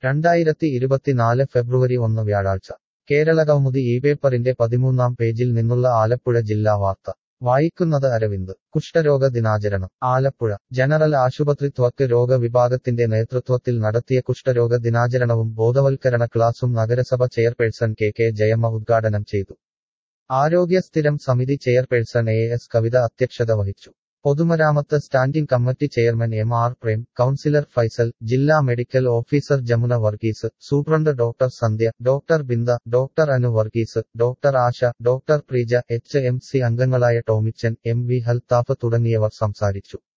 രണ്ടായിരത്തി ഇരുപത്തിനാല് ഫെബ്രുവരി ഒന്ന് വ്യാഴാഴ്ച കേരളകൗമുദി ഈ പേപ്പറിന്റെ പതിമൂന്നാം പേജിൽ നിന്നുള്ള ആലപ്പുഴ ജില്ലാ വാർത്ത വായിക്കുന്നത് അരവിന്ദ് കുഷ്ഠരോഗ ദിനാചരണം ആലപ്പുഴ ജനറൽ ആശുപത്രി ത്വക്ക് രോഗ വിഭാഗത്തിന്റെ നേതൃത്വത്തിൽ നടത്തിയ കുഷ്ഠരോഗ ദിനാചരണവും ബോധവൽക്കരണ ക്ലാസും നഗരസഭ ചെയർപേഴ്സൺ കെ കെ ജയമ്മ ഉദ്ഘാടനം ചെയ്തു ആരോഗ്യ സ്ഥിരം സമിതി ചെയർപേഴ്സൺ എ എസ് കവിത അധ്യക്ഷത വഹിച്ചു പൊതുമരാമത്ത് standing committee chairman M R Prem councillor Faisal ജില്ലാ medical officer Jamuna Varghese superintendent doctor Sandhya doctor Binda doctor Anu Varghese doctor Asha doctor Preeja H M C അംഗങ്ങളായ ടോമിച്ചൻ എം വി ഹൽത്താഫ് തുടങ്ങിയവർ സംസാരിച്ചു